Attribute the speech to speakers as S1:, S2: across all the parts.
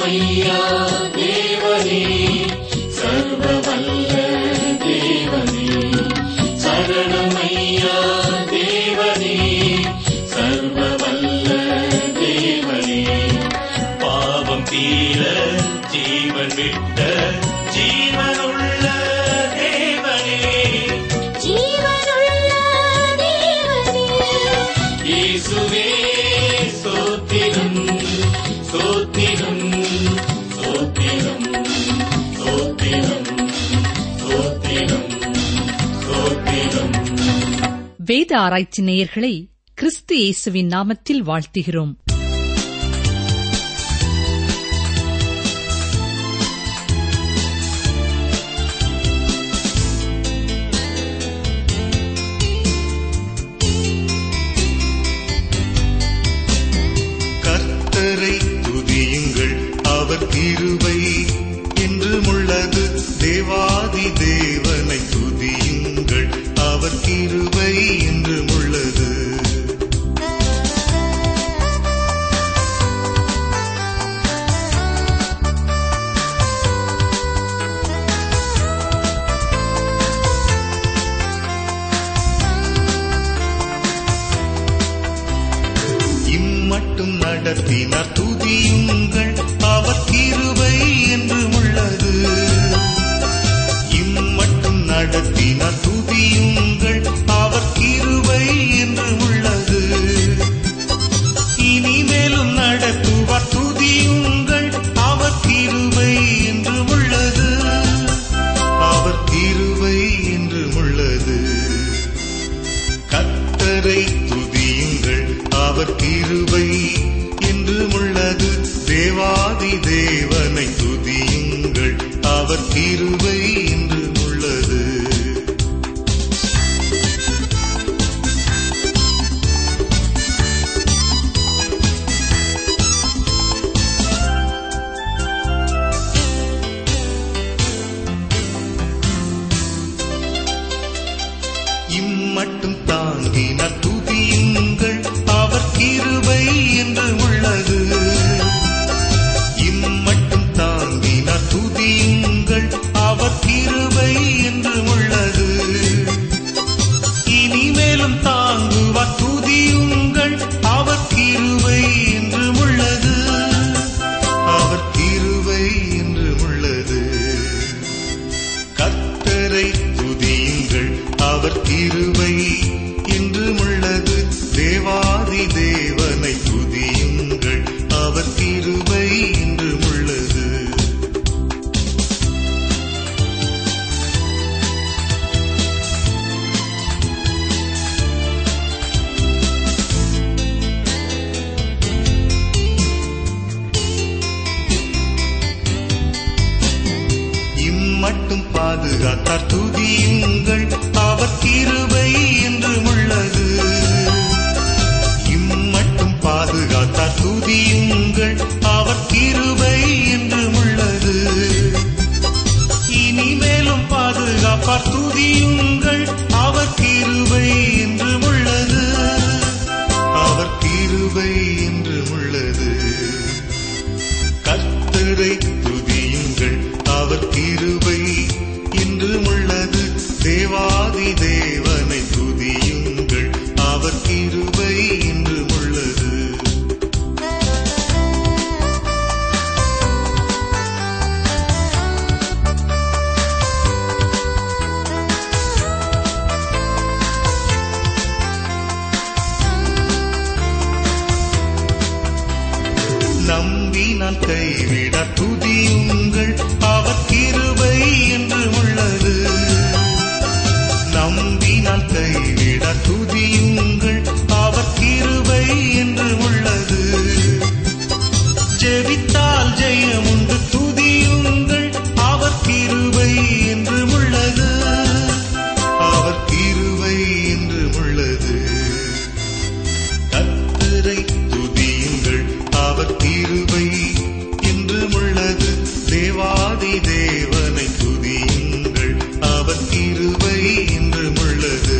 S1: சரணமையா தேவனே சர்வ வல்ல தேவனே சரணமையா தேவனே சர்வ வல்ல தேவனே பாவம் தீர ஜீவன் விட்ட ஜீவனுள்ள தேவனே
S2: ஜீவனுள்ள தேவனே
S1: இயேசுவே சோத்திரம் சோத்திரம் சோத்திரம் சோத்திரம் சோத்திரம் சோத்திரம்
S3: வேத ஆராய்ச்சி நேயர்களை கிறிஸ்து இயேசுவின் நாமத்தில் வாழ்த்துகிறோம்
S4: கர்த்தரை துதியுங்கள் அவர் கிருபை என்றும் உள்ளது தேவாதி தேவனை துதியுங்கள் அவர் கிருபை என்றும் உள்ளது இம்மட்டும் நடத்தினார் துதியுங்கள் அவர் கிருபை என்றும் உள்ளது இம்மட்டும் நடத்தினார் துதியுங்கள் அவர் கிருபை என்றும் உள்ளது இனிமேலும் நடத்துவார் துதியுங்கள் அவர் கிருபை என்றும் உள்ளது அவர் கிருபை என்றும் உள்ளது கர்த்தரை துதியுங்கள் அவர் கிருபை என்றும் உள்ளது தேவாதி தேவனை துதியுங்கள் அவர் கிருபை என்றும் உள்ளது இம்மட்டும் தாங்கினார் துதியுங்கள் அவர் கிருபை என்று உள்ளது இம்மட்டும் தாங்கினார் துதியுங்கள் அவர் கிருபை என்று உள்ளது இனிமேலும் தாங்குவார் துதியுங்கள் அவர் கிருபை என்று உள்ளது அவர் கிருபை என்று உள்ளது கர்த்தரை துதியுங்கள் அவர் கிருபை என்றும் உள்ளது தேவாதி தேவனை துதியுங்கள் அவர் கிருபை என்றும் உள்ளது இம்மட்டும் பாதுகாத்தார் துதியுங்கள் அவர் கிருபை என்றும் உள்ளது இம்மட்டும் பாதுகாத்தார் துதியுங்கள் அவர் கிருபை என்றும் உள்ளது இனிமேலும் பாதுகாப்பார் துதியுங்கள் அவர் கிருபை என்றும் உள்ளது அவர் கிருபை என்றும் உள்ளது கர்த்தரை துதியுங்கள் அவர் கிருபை என்றும் உள்ளது தேவாதி தேவனை துதியுங்கள் அவர் கிருபை என்றும் உள்ளது நம்பி நான் கைவிட துதியுங்கள் அவர் கிருபை என்று உள்ளது நம்பி நான் கைவிட துதியுங்கள் அவர் கிருபை என்று உள்ளது ஜெபித்தால் ஜெயமுண்டு துதியுங்கள் அவர் கிருபை என்று உள்ளது அவர் கிருபை என்று உள்ளது கர்த்தரை துதியுங்கள் அவர் கிருபை என்றும் உள்ளது தேவாதி தேவனை துதியுங்கள் அவர் கிருபை என்றும் உள்ளது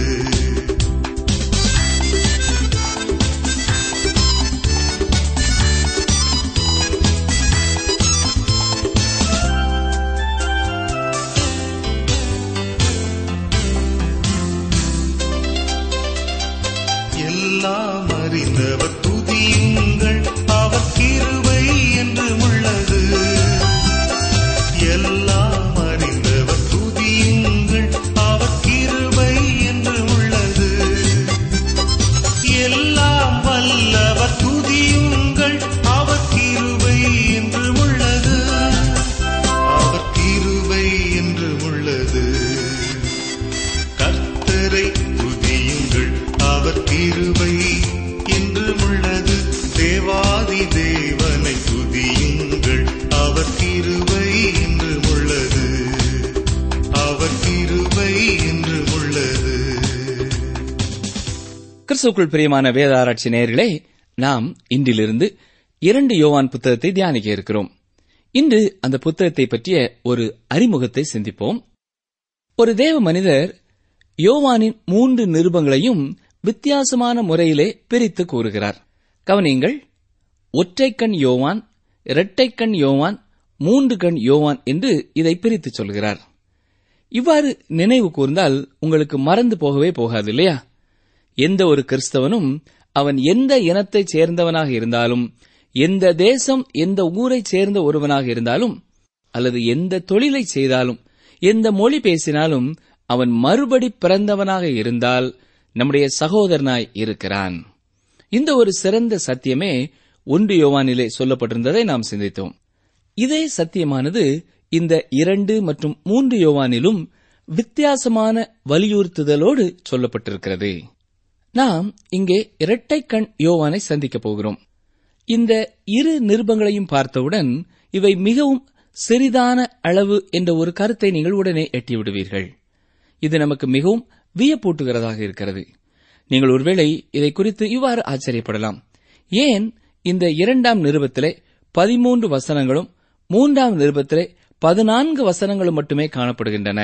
S5: கிறிஸ்துக்குள் பிரியமான வேத ஆராய்ச்சி நேயர்களே நாம் இன்றிலிருந்து இரண்டு யோவான் புத்தகத்தை தியானிக்க இருக்கிறோம் இன்று அந்த புத்தகத்தை பற்றிய ஒரு அறிமுகத்தை சிந்திப்போம் ஒரு தேவ மனிதர் யோவானின் மூன்று நிருபங்களையும் வித்தியாசமான முறையிலே பிரித்து கூறுகிறார் கவனியுங்கள் ஒற்றைக்கண் யோவான் இரட்டைக்கண் யோவான் மூன்று கண் யோவான் என்று இதை பிரித்து சொல்கிறார் இவ்வாறு நினைவு கூர்ந்தால் உங்களுக்கு மறந்து போகவே போகாது இல்லையா எந்த ஒரு கிறிஸ்தவனும் அவன் எந்த இனத்தைச் சேர்ந்தவனாக இருந்தாலும் எந்த தேசம் எந்த ஊரைச் சேர்ந்த ஒருவனாக இருந்தாலும் அல்லது எந்த தொழிலை செய்தாலும் எந்த மொழி பேசினாலும் அவன் மறுபடி பிறந்தவனாக இருந்தால் நம்முடைய சகோதரனாய் இருக்கிறான் இந்த ஒரு சிறந்த சத்தியமே ஒன்று யோவானிலே சொல்லப்பட்டிருந்ததை நாம் சிந்தித்தோம் இதே சத்தியமானது இந்த இரண்டு மற்றும் மூன்று யோவானிலும் வித்தியாசமான வலியுறுத்துதலோடு சொல்லப்பட்டிருக்கிறது நாம் இங்கே இரட்டை கண் யோவானை சந்திக்கப் போகிறோம் இந்த இரு நிருபங்களையும் பார்த்தவுடன் இவை மிகவும் சிறிதான அளவு என்ற ஒரு கருத்தை நீங்கள் உடனே எட்டிவிடுவீர்கள் இது நமக்கு மிகவும் வியப்பூட்டுகிறதாக இருக்கிறது நீங்கள் ஒருவேளை இதை குறித்து இவ்வாறு ஆச்சரியப்படலாம் ஏன் இந்த இரண்டாம் நிருபத்திலே பதிமூன்று வசனங்களும் மூன்றாம் நிருபத்திலே பதினான்கு வசனங்களும் மட்டுமே காணப்படுகின்றன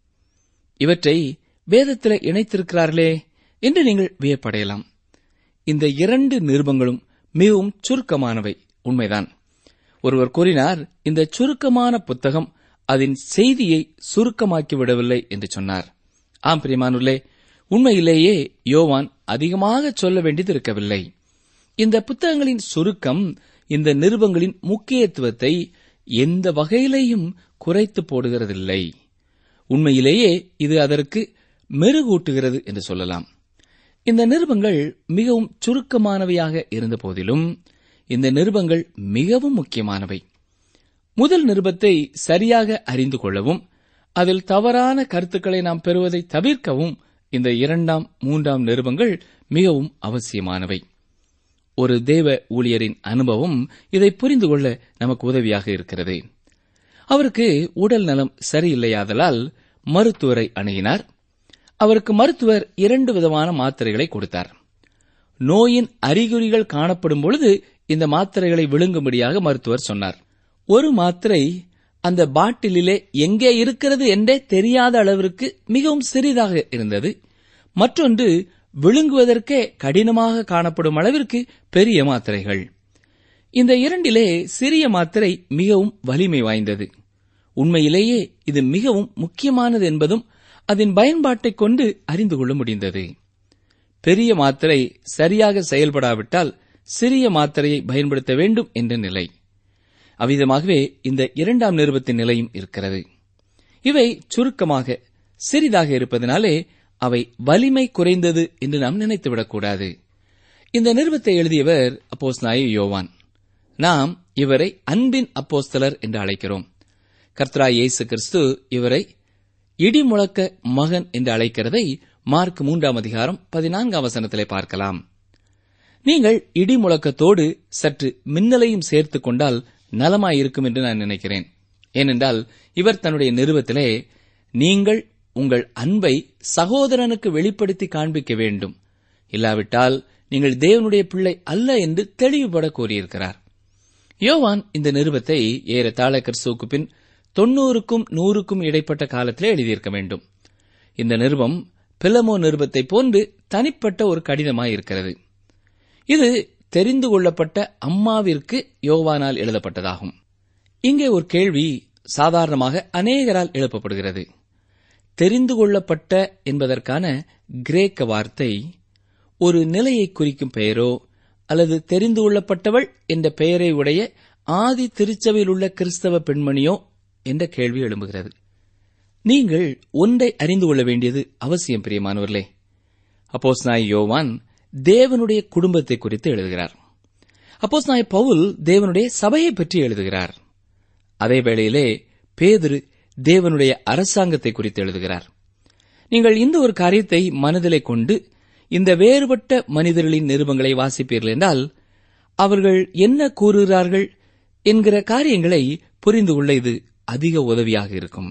S5: இவற்றை வேதத்திலே இணைத்திருக்கிறார்களே என்று நீங்கள் வியப்படையலாம் இந்த இரண்டு நிருபங்களும் மிகவும் சுருக்கமானவை உண்மைதான் ஒருவர் கூறினார் இந்த சுருக்கமான புத்தகம் அதன் செய்தியை சுருக்கமாக்கி விடவில்லை என்று சொன்னார் ஆம் பிரியமானுள்ளே உண்மையிலேயே யோவான் அதிகமாக சொல்ல வேண்டியது இருக்கவில்லை இந்த புத்தகங்களின் சுருக்கம் இந்த நிருபங்களின் முக்கியத்துவத்தை எந்த வகையிலேயும் குறைத்து போடுகிறதில்லை உண்மையிலேயே இது அதற்கு மெருகூட்டுகிறது என்று சொல்லலாம் இந்த நிருபங்கள் மிகவும் சுருக்கமானவையாக இருந்த போதிலும் இந்த நிருபங்கள் மிகவும் முக்கியமானவை முதல் நிருபத்தை சரியாக அறிந்து கொள்ளவும் அதில் தவறான கருத்துக்களை நாம் பெறுவதை தவிர்க்கவும் இந்த இரண்டாம் மூன்றாம் நிருபங்கள் மிகவும் அவசியமானவை ஒரு தேவ ஊழியரின் அனுபவம் இதை புரிந்து கொள்ள நமக்கு உதவியாக இருக்கிறது அவருக்கு உடல் நலம் சரியில்லையாதலால் மருத்துவரை அணுகினார் அவருக்கு மருத்துவர் இரண்டு விதமான மாத்திரைகளை கொடுத்தார் நோயின் அறிகுறிகள் காணப்படும் பொழுது இந்த மாத்திரைகளை விழுங்கும்படியாக மருத்துவர் சொன்னார் ஒரு மாத்திரை அந்த பாட்டிலிலே எங்கே இருக்கிறது என்றே தெரியாத அளவிற்கு மிகவும் சிறிதாக இருந்தது மற்றொன்று விழுங்குவதற்கே கடினமாக காணப்படும் அளவிற்கு பெரிய மாத்திரைகள் இந்த இரண்டிலே சிறிய மாத்திரை மிகவும் வலிமை வாய்ந்தது உண்மையிலேயே இது மிகவும் முக்கியமானது என்பதும் அதன் பயன்பாட்டைக் கொண்டு அறிந்து கொள்ள முடிந்தது பெரிய மாத்திரை சரியாக செயல்படாவிட்டால் சிறிய மாத்திரையை பயன்படுத்த வேண்டும் என்ற நிலை அவ்விதமாகவே இந்த இரண்டாம் நிருபத்தின் நிலையும் இருக்கிறது இவை சுருக்கமாக சிறிதாக இருப்பதனாலே அவை வலிமை குறைந்தது என்று நாம் நினைத்துவிடக்கூடாது இந்த நிருபத்தை எழுதியவர் அப்போஸ் யோவான் நாம் இவரை அன்பின் அப்போஸ்தலர் என்று அழைக்கிறோம் கர்த்தரா இயேசு கிறிஸ்து இவரை இடிமுழக்க மகன் என்று அழைக்கிறதை மார்க் மூன்றாம் அதிகாரம் பதினான்காம் வசனத்திலே பார்க்கலாம் நீங்கள் இடி முழக்கத்தோடு சற்று மின்னலையும் சேர்த்துக் கொண்டால் நலமாயிருக்கும் என்று நான் நினைக்கிறேன் ஏனென்றால் இவர் தன்னுடைய நிறுவத்திலே நீங்கள் உங்கள் அன்பை சகோதரனுக்கு வெளிப்படுத்தி காண்பிக்க வேண்டும் இல்லாவிட்டால் நீங்கள் தேவனுடைய பிள்ளை அல்ல என்று தெளிவுபட கூறியிருக்கிறார் யோவான் இந்த நிருபத்தை ஏறத்தாழ கிறிஸ்துவுக்கு பின் தொன்னூறுக்கும் நூறுக்கும் இடைப்பட்ட காலத்திலே எழுதியிருக்க வேண்டும் இந்த நிருபம் பிலமோ நிருபத்தை போன்று தனிப்பட்ட ஒரு கடிதமாயிருக்கிறது இது தெரிந்து கொள்ளப்பட்ட அம்மாவிற்கு யோவானால் எழுதப்பட்டதாகும் இங்கே ஒரு கேள்வி சாதாரணமாக அநேகரால் எழுப்பப்படுகிறது தெரிந்து கொள்ளப்பட்ட என்பதற்கான கிரேக்க வார்த்தை ஒரு நிலையை குறிக்கும் பெயரோ அல்லது தெரிந்து கொள்ளப்பட்டவள் என்ற பெயரை உடைய ஆதி திருச்சபையில் உள்ள கிறிஸ்தவ பெண்மணியோ என்ற கேள்வி எழும்புகிறது நீங்கள் ஒன்றை அறிந்து கொள்ள வேண்டியது அவசியம் பிரியமானவர்களே அப்போஸ் நாய் யோவான் தேவனுடைய குடும்பத்தை குறித்து எழுதுகிறார் அப்போஸ் நாய் பவுல் தேவனுடைய சபையை பற்றி எழுதுகிறார் அதே வேளையிலே பேதுரு தேவனுடைய அரசாங்கத்தை குறித்து எழுதுகிறார் நீங்கள் இந்த ஒரு காரியத்தை மனதிலே கொண்டு இந்த வேறுபட்ட மனிதர்களின் நிருபங்களை வாசிப்பீர்கள் என்றால் அவர்கள் என்ன கூறுகிறார்கள் என்கிற காரியங்களை புரிந்து கொள்ள இது அதிக உதவியாக இருக்கும்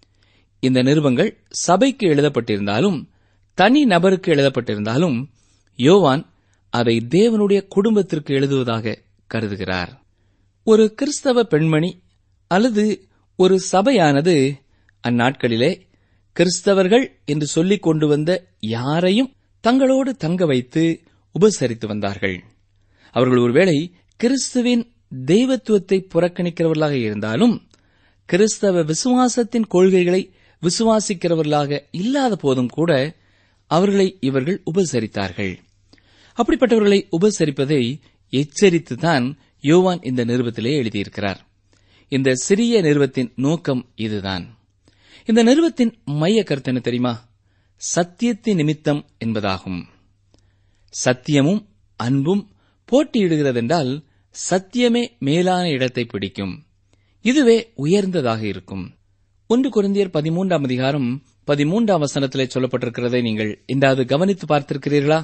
S5: இந்த நிருபங்கள் சபைக்கு எழுதப்பட்டிருந்தாலும் தனி நபருக்கு எழுதப்பட்டிருந்தாலும் யோவான் அதை தேவனுடைய குடும்பத்திற்கு எழுதுவதாக கருதுகிறார் ஒரு கிறிஸ்தவ பெண்மணி அல்லது ஒரு சபையானது அந்நாட்களிலே கிறிஸ்தவர்கள் என்று சொல்லிக் கொண்டு வந்த யாரையும் தங்களோடு தங்க வைத்து உபசரித்து வந்தார்கள் அவர்கள் ஒருவேளை கிறிஸ்துவின் தெய்வத்துவத்தை புறக்கணிக்கிறவர்களாக இருந்தாலும் கிறிஸ்தவ விசுவாசத்தின் கொள்கைகளை விசுவாசிக்கிறவர்களாக இல்லாத போதும் கூட அவர்களை இவர்கள் உபசரித்தார்கள் அப்படிப்பட்டவர்களை உபசரிப்பதை எச்சரித்துதான் யோவான் இந்த நிறுவத்திலே எழுதியிருக்கிறார் இந்த சிறிய நிறுவத்தின் நோக்கம் இதுதான் இந்த நிறுவத்தின் மைய கருத்து என்ன தெரியுமா சத்தியத்தின் நிமித்தம் என்பதாகும் சத்தியமும் அன்பும் போட்டியிடுகிறதென்றால் சத்தியமே மேலான இடத்தை பிடிக்கும் இதுவே உயர்ந்ததாக இருக்கும் ஒன்று குருந்தியர் பதிமூன்றாம் அதிகாரம் பதிமூன்றாம் வசனத்திலே சொல்லப்பட்டிருக்கிறதை நீங்கள் இந்தாவது கவனித்து பார்த்திருக்கிறீர்களா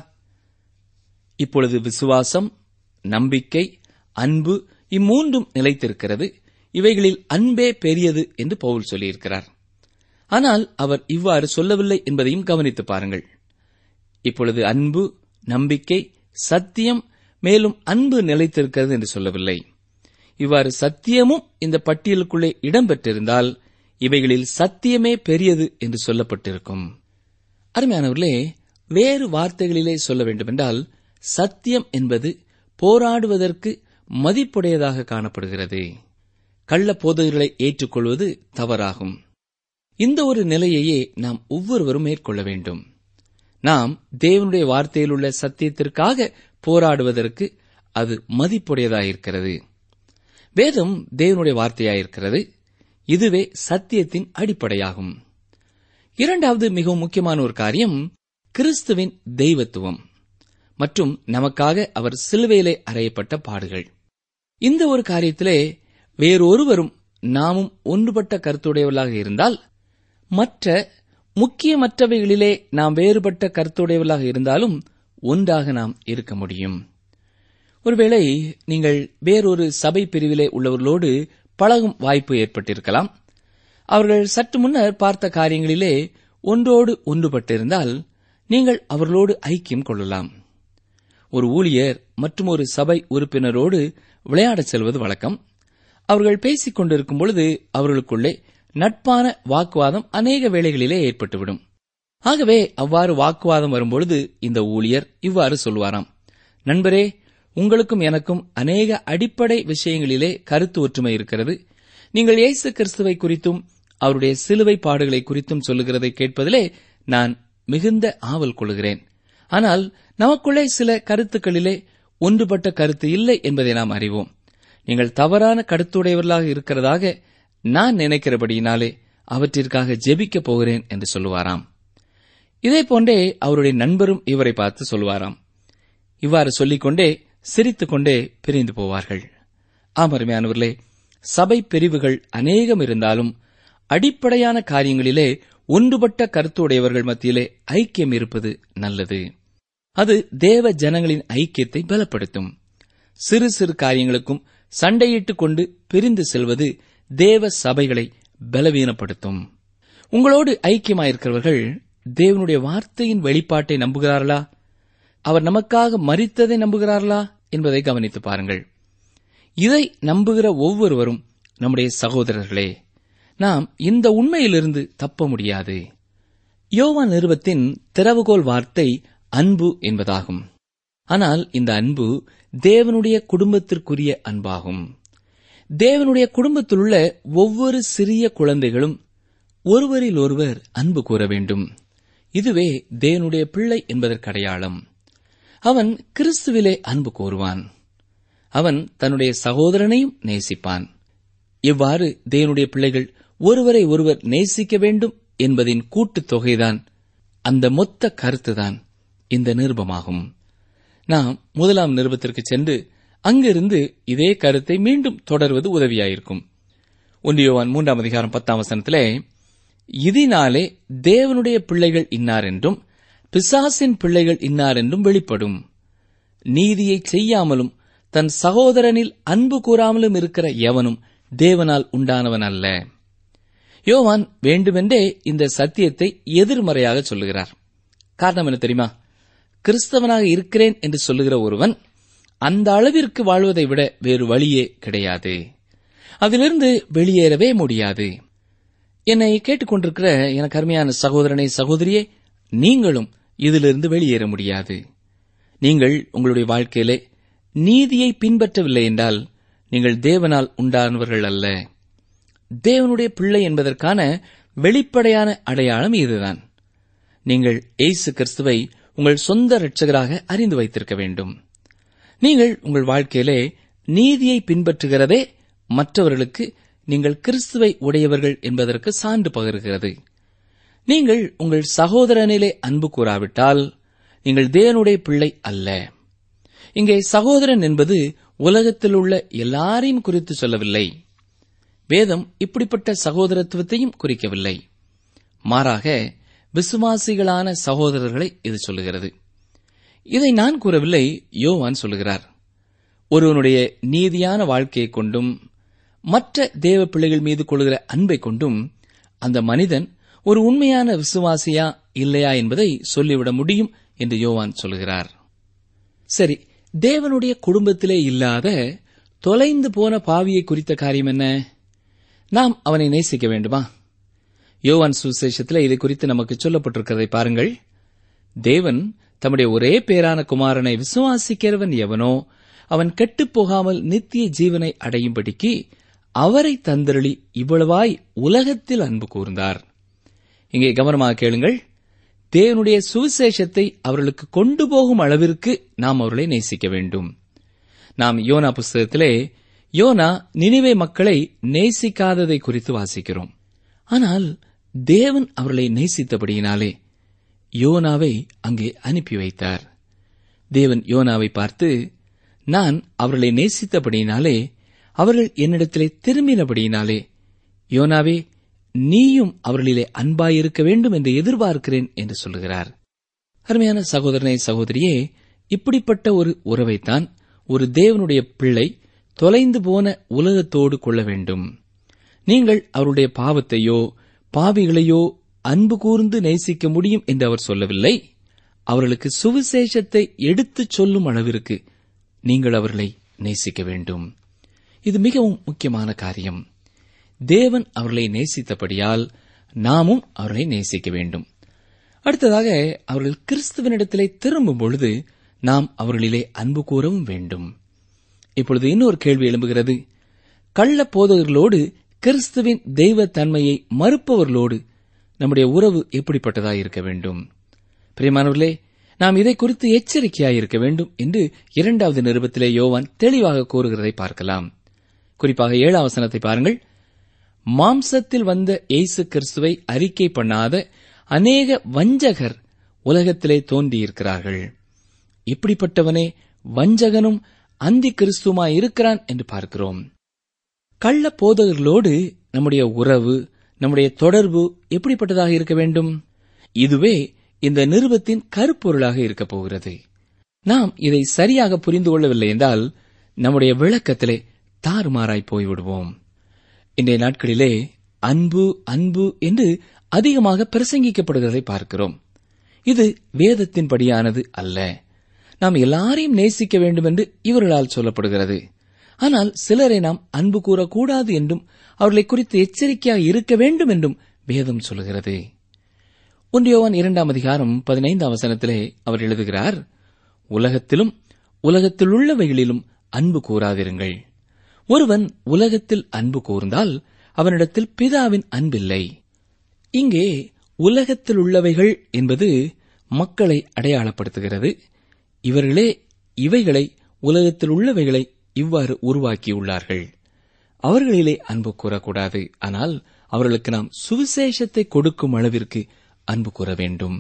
S5: இப்பொழுது விசுவாசம் நம்பிக்கை அன்பு இம்மூன்றும் நிலைத்திருக்கிறது இவைகளில் அன்பே பெரியது என்று பவுல் சொல்லியிருக்கிறார் ஆனால் அவர் இவ்வாறு சொல்லவில்லை என்பதையும் கவனித்து பாருங்கள் இப்பொழுது அன்பு நம்பிக்கை சத்தியம் மேலும் அன்பு நிலைத்திருக்கிறது என்று சொல்லவில்லை இவ்வாறு சத்தியமும் இந்த பட்டியலுக்குள்ளே இடம்பெற்றிருந்தால் இவைகளில் சத்தியமே பெரியது என்று சொல்லப்பட்டிருக்கும் அருமையானவர்களே வேறு வார்த்தைகளிலே சொல்ல வேண்டுமென்றால் சத்தியம் என்பது போராடுவதற்கு மதிப்புடையதாக காணப்படுகிறது கள்ள போதகர்களை ஏற்றுக்கொள்வது தவறாகும் இந்த ஒரு நிலையையே நாம் ஒவ்வொருவரும் மேற்கொள்ள வேண்டும் நாம் தேவனுடைய வார்த்தையில் உள்ள சத்தியத்திற்காக போராடுவதற்கு அது மதிப்புடையதாயிருக்கிறது வேதம் தேவனுடைய வார்த்தையாயிருக்கிறது இதுவே சத்தியத்தின் அடிப்படையாகும் இரண்டாவது மிகவும் முக்கியமான ஒரு காரியம் கிறிஸ்துவின் தெய்வத்துவம் மற்றும் நமக்காக அவர் சிலுவையிலே அறையப்பட்ட பாடுகள் இந்த ஒரு காரியத்திலே வேறொருவரும் நாமும் ஒன்றுபட்ட கருத்துடையவர்களாக இருந்தால் மற்ற முக்கியமற்றவைகளிலே நாம் வேறுபட்ட கருத்துடையவர்களாக இருந்தாலும் ஒன்றாக நாம் இருக்க முடியும் ஒருவேளை நீங்கள் வேறொரு சபை பிரிவிலே உள்ளவர்களோடு பழகும் வாய்ப்பு ஏற்பட்டிருக்கலாம் அவர்கள் சற்று முன்னர் பார்த்த காரியங்களிலே ஒன்றோடு ஒன்றுபட்டிருந்தால் நீங்கள் அவர்களோடு ஐக்கியம் கொள்ளலாம் ஒரு ஊழியர் மற்றும் ஒரு சபை உறுப்பினரோடு விளையாடச் செல்வது வழக்கம் அவர்கள் பேசிக் கொண்டிருக்கும் பொழுது அவர்களுக்குள்ளே நட்பான வாக்குவாதம் அநேக வேளைகளிலே ஏற்பட்டுவிடும் ஆகவே அவ்வாறு வாக்குவாதம் வரும்பொழுது இந்த ஊழியர் இவ்வாறு சொல்வாராம் நண்பரே உங்களுக்கும் எனக்கும் அநேக அடிப்படை விஷயங்களிலே கருத்து ஒற்றுமை இருக்கிறது நீங்கள் இயேசு கிறிஸ்துவை குறித்தும் அவருடைய சிலுவை பாடுகளை குறித்தும் சொல்லுகிறதை கேட்பதிலே நான் மிகுந்த ஆவல் கொள்கிறேன் ஆனால் நமக்குள்ளே சில கருத்துக்களிலே ஒன்றுபட்ட கருத்து இல்லை என்பதை நாம் அறிவோம் நீங்கள் தவறான கருத்துடையவர்களாக இருக்கிறதாக நான் நினைக்கிறபடியினாலே அவற்றிற்காக ஜெபிக்கப் போகிறேன் என்று சொல்லுவாராம் இதே போன்றே அவருடைய நண்பரும் இவரை பார்த்து சொல்லுவாராம் இவ்வாறு சொல்லிக்கொண்டே சிரித்துக்கொண்டே பிரிந்து போவார்கள் ஆமருமையானவர்களே சபை பிரிவுகள் அநேகம் இருந்தாலும் அடிப்படையான காரியங்களிலே ஒன்றுபட்ட கருத்துடையவர்கள் மத்தியிலே ஐக்கியம் இருப்பது நல்லது அது தேவ ஜனங்களின் ஐக்கியத்தை பலப்படுத்தும் சிறு சிறு காரியங்களுக்கும் சண்டையிட்டுக் கொண்டு பிரிந்து செல்வது தேவ சபைகளை பலவீனப்படுத்தும் உங்களோடு ஐக்கியமாயிருக்கிறவர்கள் தேவனுடைய வார்த்தையின் வெளிப்பாட்டை நம்புகிறார்களா அவர் நமக்காக மறித்ததை நம்புகிறார்களா என்பதை கவனித்து பாருங்கள் இதை நம்புகிற ஒவ்வொருவரும் நம்முடைய சகோதரர்களே நாம் இந்த உண்மையிலிருந்து தப்ப முடியாது யோவான் நிறுவத்தின் திறவுகோல் வார்த்தை அன்பு என்பதாகும் ஆனால் இந்த அன்பு தேவனுடைய குடும்பத்திற்குரிய அன்பாகும் தேவனுடைய குடும்பத்திலுள்ள ஒவ்வொரு சிறிய குழந்தைகளும் ஒருவரில் ஒருவர் அன்பு கூற வேண்டும் இதுவே தேவனுடைய பிள்ளை என்பதற்கு அடையாளம் அவன் கிறிஸ்துவிலே அன்பு கூறுவான் அவன் தன்னுடைய சகோதரனையும் நேசிப்பான் இவ்வாறு தேவனுடைய பிள்ளைகள் ஒருவரை ஒருவர் நேசிக்க வேண்டும் என்பதின் கூட்டுத் தொகைதான் அந்த மொத்த கருத்துதான் இந்த நிருபமாகும் நாம் முதலாம் நிருபத்திற்கு சென்று அங்கிருந்து இதே கருத்தை மீண்டும் தொடர்வது உதவியாயிருக்கும் ஒன்றியோவான் மூன்றாம் அதிகாரம் பத்தாம் வசனத்திலே இதனாலே தேவனுடைய பிள்ளைகள் இன்னார் என்றும் பிசாசின் பிள்ளைகள் இன்னார் என்றும் வெளிப்படும் நீதியை செய்யாமலும் தன் சகோதரனில் அன்பு கூறாமலும் இருக்கிற எவனும் தேவனால் உண்டானவன் அல்ல யோவான் வேண்டுமென்றே இந்த சத்தியத்தை எதிர்மறையாக சொல்லுகிறார் காரணம் என்ன தெரியுமா கிறிஸ்தவனாக இருக்கிறேன் என்று சொல்லுகிற ஒருவன் அந்த அளவிற்கு வாழ்வதை விட வேறு வழியே கிடையாது அதிலிருந்து வெளியேறவே முடியாது என்னை கேட்டுக்கொண்டிருக்கிற எனக்கு அருமையான சகோதரனை சகோதரியே நீங்களும் இதிலிருந்து வெளியேற முடியாது நீங்கள் உங்களுடைய வாழ்க்கையிலே நீதியை பின்பற்றவில்லை என்றால் நீங்கள் தேவனால் உண்டானவர்கள் அல்ல தேவனுடைய பிள்ளை என்பதற்கான வெளிப்படையான அடையாளம் இதுதான் நீங்கள் இயேசு கிறிஸ்துவை உங்கள் சொந்த இரட்சகராக அறிந்து வைத்திருக்க வேண்டும் நீங்கள் உங்கள் வாழ்க்கையிலே நீதியை பின்பற்றுகிறதே மற்றவர்களுக்கு நீங்கள் கிறிஸ்துவை உடையவர்கள் என்பதற்கு சான்று பகருகிறது நீங்கள் உங்கள் சகோதரனிலே அன்பு கூறாவிட்டால் நீங்கள் தேவனுடைய பிள்ளை அல்ல இங்கே சகோதரன் என்பது உலகத்தில் உள்ள எல்லாரையும் குறித்து சொல்லவில்லை வேதம் இப்படிப்பட்ட சகோதரத்துவத்தையும் குறிக்கவில்லை மாறாக விசுவாசிகளான சகோதரர்களை இது சொல்லுகிறது இதை நான் கூறவில்லை யோவான் சொல்லுகிறார் ஒருவனுடைய நீதியான வாழ்க்கையைக் கொண்டும் மற்ற தேவ பிள்ளைகள் மீது கொள்கிற அன்பை கொண்டும் அந்த மனிதன் ஒரு உண்மையான விசுவாசியா இல்லையா என்பதை சொல்லிவிட முடியும் என்று யோவான் சொல்லுகிறார் சரி தேவனுடைய குடும்பத்திலே இல்லாத தொலைந்து போன பாவியை குறித்த காரியம் என்ன நாம் அவனை நேசிக்க வேண்டுமா யோவான் சுசேஷத்தில் இதை குறித்து நமக்கு சொல்லப்பட்டிருக்கிறதை பாருங்கள் தேவன் தம்முடைய ஒரே பேரான குமாரனை விசுவாசிக்கிறவன் எவனோ அவன் கெட்டுப் போகாமல் நித்திய ஜீவனை அடையும்படிக்கு அவரை தந்தருளி இவ்வளவாய் உலகத்தில் அன்பு கூர்ந்தார் இங்கே கவனமாக கேளுங்கள் தேவனுடைய சுவிசேஷத்தை அவர்களுக்கு கொண்டு போகும் அளவிற்கு நாம் அவர்களை நேசிக்க வேண்டும் நாம் யோனா புஸ்தகத்திலே யோனா நினிவே மக்களை நேசிக்காததை குறித்து வாசிக்கிறோம் ஆனால் தேவன் அவர்களை நேசித்தபடியினாலே யோனாவை அங்கே அனுப்பி வைத்தார் தேவன் யோனாவை பார்த்து நான் அவர்களை நேசித்தபடியினாலே அவர்கள் என்னிடத்திலே திரும்பினபடியினாலே யோனாவே நீயும் அவர்களிலே அன்பாயிருக்க வேண்டும் என்று எதிர்பார்க்கிறேன் என்று சொல்லுகிறார் அருமையான சகோதரனை சகோதரியே இப்படிப்பட்ட ஒரு உறவைத்தான் ஒரு தேவனுடைய பிள்ளை தொலைந்து போன உலகத்தோடு கொள்ள வேண்டும் நீங்கள் அவருடைய பாவத்தையோ பாவிகளையோ அன்பு கூர்ந்து நேசிக்க முடியும் என்று அவர் சொல்லவில்லை அவர்களுக்கு சுவிசேஷத்தை எடுத்துச் சொல்லும் அளவிற்கு நீங்கள் அவர்களை நேசிக்க வேண்டும் இது மிகவும் முக்கியமான காரியம் தேவன் அவர்களை நேசித்தபடியால் நாமும் அவர்களை நேசிக்க வேண்டும் அடுத்ததாக அவர்கள் கிறிஸ்துவனிடத்திலே திரும்பும் பொழுது நாம் அவர்களிலே அன்பு கூறவும் வேண்டும் இப்பொழுது இன்னொரு கேள்வி எழும்புகிறது கள்ள போதகர்களோடு கிறிஸ்துவின் தெய்வ தன்மையை மறுப்பவர்களோடு நம்முடைய உறவு எப்படிப்பட்டதாய் இருக்க வேண்டும் பிரியமானவர்களே நாம் இதை குறித்து எச்சரிக்கையாய் இருக்க வேண்டும் என்று இரண்டாவது நிருபத்திலே யோவான் தெளிவாக கூறுகிறதை பார்க்கலாம் குறிப்பாக ஏழாம் வசனத்தை பாருங்கள் மாம்சத்தில் வந்த இயேசு கிறிஸ்துவை அறிக்கை பண்ணாத அநேக வஞ்சகர் உலகத்திலே தோன்றியிருக்கிறார்கள் இப்படிப்பட்டவனே வஞ்சகனும் அந்தி கிறிஸ்துமாய் இருக்கிறான் என்று பார்க்கிறோம் கள்ள போதகர்களோடு நம்முடைய உறவு நம்முடைய தொடர்பு எப்படிப்பட்டதாக இருக்க வேண்டும் இதுவே இந்த நிருபத்தின் கருப்பொருளாக இருக்கப் போகிறது நாம் இதை சரியாக புரிந்து கொள்ளவில்லை என்றால் நம்முடைய விளக்கத்திலே தாறுமாறாய் போய்விடுவோம் இன்றைய நாட்களிலே அன்பு அன்பு என்று அதிகமாக பிரசங்கிக்கப்படுகிறதை பார்க்கிறோம் இது வேதத்தின்படியானது அல்ல நாம் எல்லாரையும் நேசிக்க வேண்டும் என்று இவர்களால் சொல்லப்படுகிறது ஆனால் சிலரை நாம் அன்பு கூறக்கூடாது என்றும் அவர்களை குறித்து எச்சரிக்கையாக இருக்க வேண்டும் என்றும் வேதம் சொல்கிறது ஒன்றியோவான் இரண்டாம் அதிகாரம் பதினைந்தாம் வசனத்திலே அவர் எழுதுகிறார் உலகத்திலும் உலகத்தில் உள்ளவைகளிலும் அன்பு கூறாதிருங்கள் ஒருவன் உலகத்தில் அன்பு கூர்ந்தால் அவனிடத்தில் பிதாவின் அன்பில்லை இங்கே உலகத்தில் உள்ளவைகள் என்பது மக்களை அடையாளப்படுத்துகிறது இவர்களே இவைகளை உலகத்தில் உள்ளவைகளை இவ்வாறு உருவாக்கியுள்ளார்கள் அவர்களிலே அன்பு கூறக்கூடாது ஆனால் அவர்களுக்கு நாம் சுவிசேஷத்தை கொடுக்கும் அளவிற்கு அன்பு கூற வேண்டும்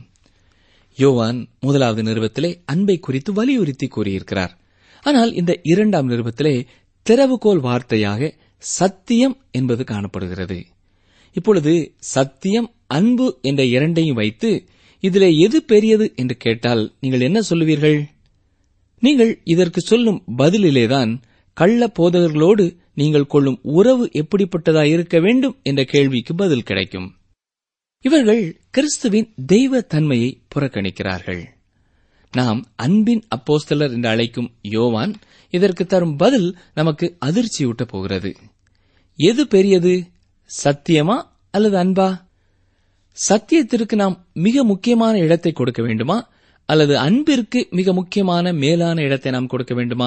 S5: யோவான் முதலாவது நிறுவத்திலே அன்பை குறித்து வலியுறுத்தி கூறியிருக்கிறார் ஆனால் இந்த இரண்டாம் நிறுவத்திலே திறவுகோல் வார்த்தையாக சத்தியம் என்பது காணப்படுகிறது இப்பொழுது சத்தியம் அன்பு என்ற இரண்டையும் வைத்து இதிலே எது பெரியது என்று கேட்டால் நீங்கள் என்ன சொல்லுவீர்கள் நீங்கள் இதற்கு சொல்லும் பதிலிலேதான் கள்ள போதகர்களோடு நீங்கள் கொள்ளும் உறவு எப்படிப்பட்டதா இருக்க வேண்டும் என்ற கேள்விக்கு பதில் கிடைக்கும் இவர்கள் கிறிஸ்துவின் தெய்வ தன்மையை புறக்கணிக்கிறார்கள் நாம் அன்பின் அப்போஸ்தலர் என்று அழைக்கும் யோவான் இதற்கு தரும் பதில் நமக்கு அதிர்ச்சியூட்ட போகிறது எது பெரியது சத்தியமா அல்லது அன்பா சத்தியத்திற்கு நாம் மிக முக்கியமான இடத்தை கொடுக்க வேண்டுமா அல்லது அன்பிற்கு மிக முக்கியமான மேலான இடத்தை நாம் கொடுக்க வேண்டுமா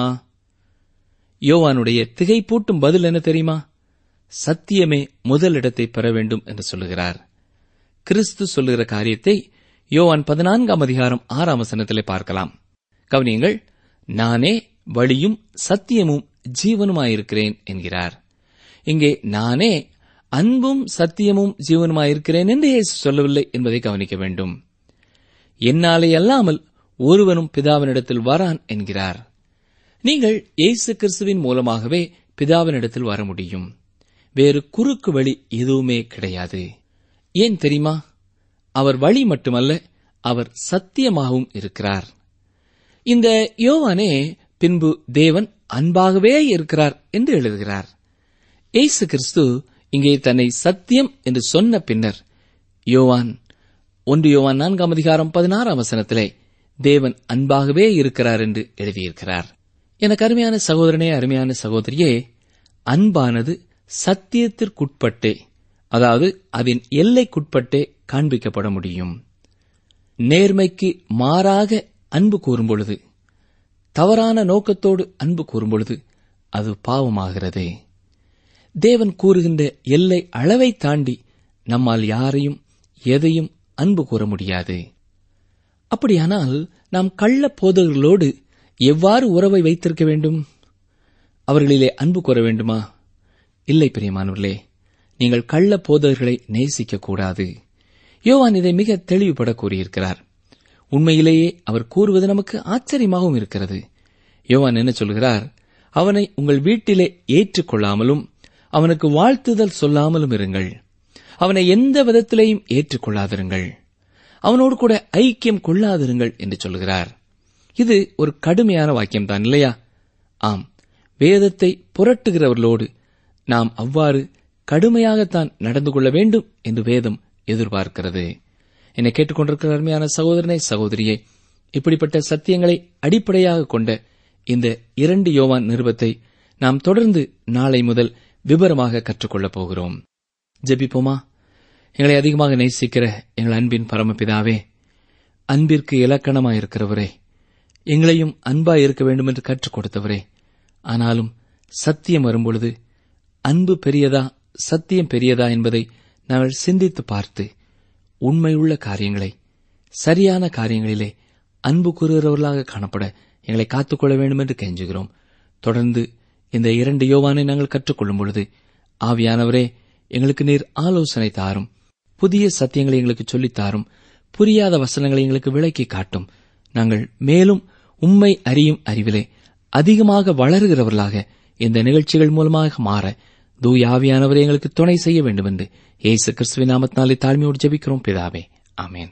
S5: யோவானுடைய திகைப்பூட்டும் பதில் என்ன தெரியுமா சத்தியமே முதலிடத்தை பெற வேண்டும் என்று சொல்லுகிறார் கிறிஸ்து சொல்லுகிற காரியத்தை யோவான் பதினான்காம் அதிகாரம் ஆறாம் வசனத்திலே பார்க்கலாம் கவனியங்கள் நானே வழியும் சத்தியமும் ஜீவனுமாயிருக்கிறேன் என்கிறார் இங்கே நானே அன்பும் சத்தியமும் ஜீவனுமாயிருக்கிறேன் என்று இயேசு சொல்லவில்லை என்பதை கவனிக்க வேண்டும் என்னாலே அல்லாமல் ஒருவனும் பிதாவினிடத்தில் வரான் என்கிறார் நீங்கள் இயேசு கிறிஸ்துவின் மூலமாகவே பிதாவினிடத்தில் வர முடியும் வேறு குறுக்கு வழி எதுவுமே கிடையாது ஏன் தெரியுமா அவர் வழி மட்டுமல்ல அவர் சத்தியமாகவும் இருக்கிறார் இந்த யோவானே பின்பு தேவன் அன்பாகவே இருக்கிறார் என்று எழுதுகிறார் இயேசு கிறிஸ்து இங்கே தன்னை சத்தியம் என்று சொன்ன பின்னர் யோவான் ஒன்று யோவான் நான்காம் அதிகாரம் பதினாறாம் வசனத்திலே தேவன் அன்பாகவே இருக்கிறார் என்று எழுதியிருக்கிறார் எனக்கு அருமையான சகோதரனே அருமையான சகோதரியே அன்பானது சத்தியத்திற்குட்பட்டே அதாவது அதன் எல்லைக்குட்பட்டே காண்பிக்கப்பட முடியும் நேர்மைக்கு மாறாக அன்பு கூறும் பொழுது தவறான நோக்கத்தோடு அன்பு கூறும் பொழுது அது பாவமாகிறது தேவன் கூறுகின்ற எல்லை அளவை தாண்டி நம்மால் யாரையும் எதையும் அன்பு கூற முடியாது அப்படியானால் நாம் கள்ள போதகர்களோடு எவ்வாறு உறவை வைத்திருக்க வேண்டும் அவர்களிலே அன்பு கூற வேண்டுமா இல்லை பிரியமானவர்களே நீங்கள் கள்ள போதகர்களை நேசிக்க கூடாது யோவான் இதை மிக தெளிவுபட கூறியிருக்கிறார் உண்மையிலேயே அவர் கூறுவது நமக்கு ஆச்சரியமாகவும் இருக்கிறது யோவான் என்ன சொல்கிறார் அவனை உங்கள் வீட்டிலே ஏற்றுக்கொள்ளாமலும் அவனுக்கு வாழ்த்துதல் சொல்லாமலும் இருங்கள் அவனை எந்த விதத்திலேயும் ஏற்றுக்கொள்ளாதிருங்கள் அவனோடு கூட ஐக்கியம் கொள்ளாதிருங்கள் என்று சொல்கிறார் இது ஒரு கடுமையான வாக்கியம்தான் இல்லையா ஆம் வேதத்தை புரட்டுகிறவர்களோடு நாம் அவ்வாறு கடுமையாகத்தான் நடந்து கொள்ள வேண்டும் என்று வேதம் எதிர்பார்க்கிறது என்னை கேட்டுக்கொண்டிருக்கிற அருமையான சகோதரனை சகோதரியே இப்படிப்பட்ட சத்தியங்களை அடிப்படையாக கொண்ட இந்த இரண்டு யோவான் நிருபத்தை நாம் தொடர்ந்து நாளை முதல் விவரமாக கற்றுக்கொள்ளப் போகிறோம் ஜெபிப்போமா எங்களை அதிகமாக நேசிக்கிற எங்கள் அன்பின் பரமபிதாவே அன்பிற்கு இலக்கணமாயிருக்கிறவரே எங்களையும் அன்பாய் இருக்க வேண்டும் என்று கற்றுக் கொடுத்தவரே ஆனாலும் சத்தியம் வரும்பொழுது அன்பு பெரியதா சத்தியம் பெரியதா என்பதை நாங்கள் சிந்தித்து பார்த்து உண்மையுள்ள காரியங்களை சரியான காரியங்களிலே அன்பு கூறுகிறவர்களாக காணப்பட எங்களை காத்துக்கொள்ள வேண்டும் என்று கெஞ்சுகிறோம் தொடர்ந்து இந்த இரண்டு யோவானை நாங்கள் கற்றுக்கொள்ளும் பொழுது ஆவியானவரே எங்களுக்கு நீர் ஆலோசனை தாரும் புதிய சத்தியங்களை எங்களுக்கு சொல்லித் தாரும் புரியாத வசனங்களை எங்களுக்கு விளக்கி காட்டும் நாங்கள் மேலும் உம்மை அறியும் அறிவிலே அதிகமாக வளருகிறவர்களாக இந்த நிகழ்ச்சிகள் மூலமாக மாற தூய் ஆவியானவரை எங்களுக்கு துணை செய்ய வேண்டும் என்று இயேசு கிறிஸ்துவின் நாமத்தினாலே தாழ்மையோடு ஜெபிக்கிறோம் பிதாவே ஆமென்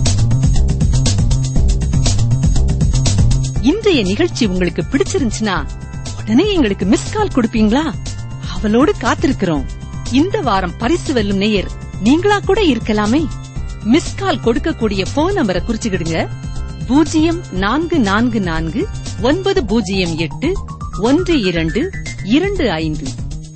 S3: இன்றைய நிகழ்ச்சி உங்களுக்கு பிடிச்சிருந்துச்சுன்னா உடனே எங்களுக்கு மிஸ் கால் கொடுப்பீங்களா அவளோடு காத்திருக்கிறோம் இந்த வாரம் பரிசு வெல்லும் நேயர் நீங்களா கூட இருக்கலாமே மிஸ் கால் கொடுக்கக்கூடிய போன் நம்பரை குறிச்சுக்கிடுங்க பூஜ்ஜியம் நான்கு நான்கு நான்கு ஒன்பது பூஜ்ஜியம் எட்டு ஒன்று இரண்டு இரண்டு ஐந்து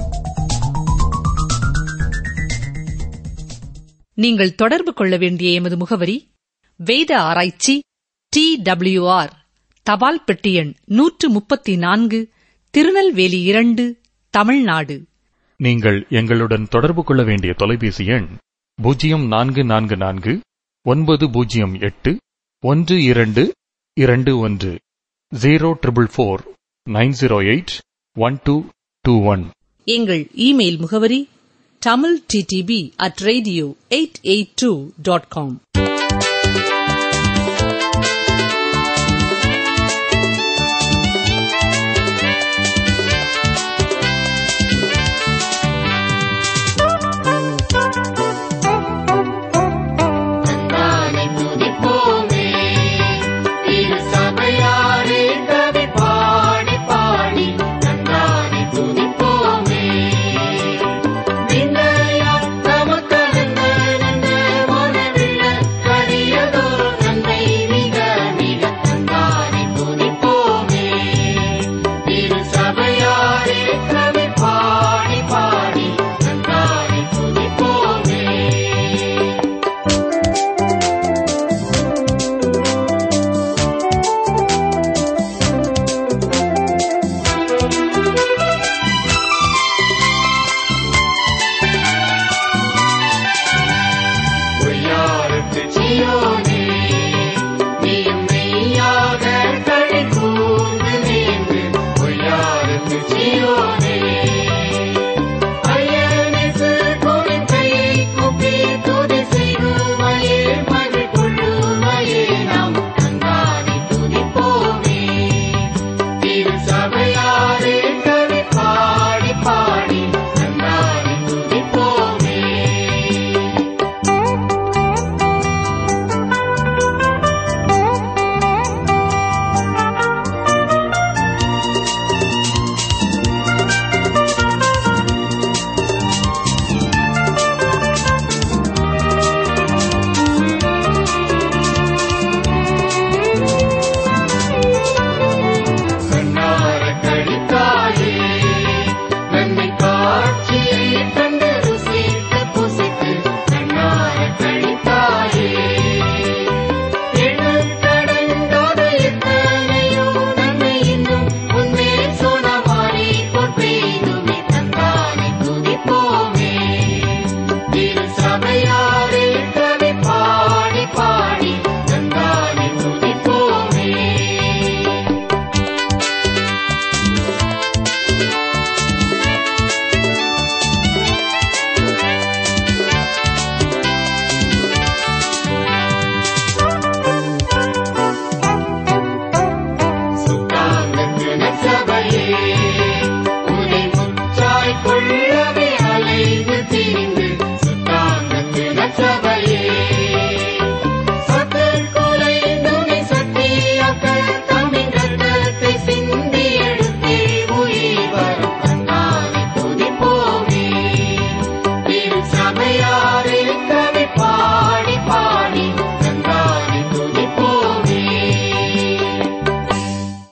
S3: நீங்கள் தொடர்பு கொள்ள வேண்டிய எமது முகவரி வேத ஆராய்ச்சி டி டபிள்யூஆர் தபால் பெட்டி எண் நூற்று முப்பத்தி நான்கு திருநெல்வேலி இரண்டு தமிழ்நாடு
S6: நீங்கள் எங்களுடன் தொடர்பு கொள்ள வேண்டிய தொலைபேசி எண் பூஜ்ஜியம் நான்கு நான்கு நான்கு ஒன்பது பூஜ்ஜியம் எட்டு ஒன்று இரண்டு இரண்டு ஒன்று zero triple four nine zero eight one two two one
S3: எங்கள் இமெயில் முகவரி Tamil DTP at radio eight eight two dot com
S1: நாளை துதிப்போமே திரு சபையாரே கவி பாடி பாடி நன்னானை துதிப்போமே விண்ணையா நமக்கருந்த நன்ன மனவில்ல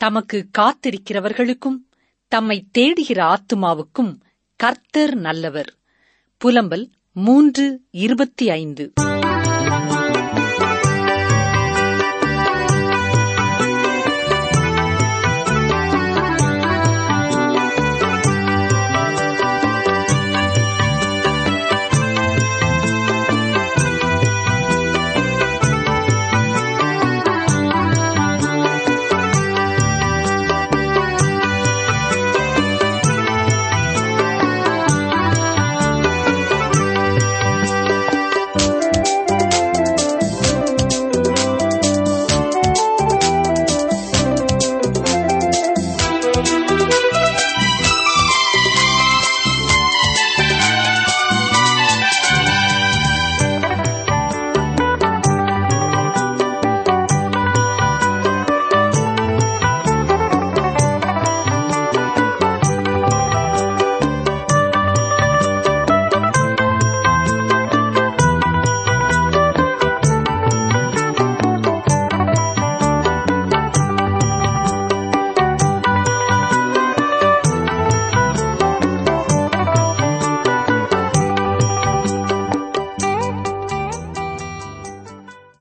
S3: தமக்கு காத்திருக்கிறவர்களுக்கும் தம்மை தேடுகிற ஆத்துமாவுக்கும் கர்த்தர் நல்லவர் புலம்பல் மூன்று இருபத்தி ஐந்து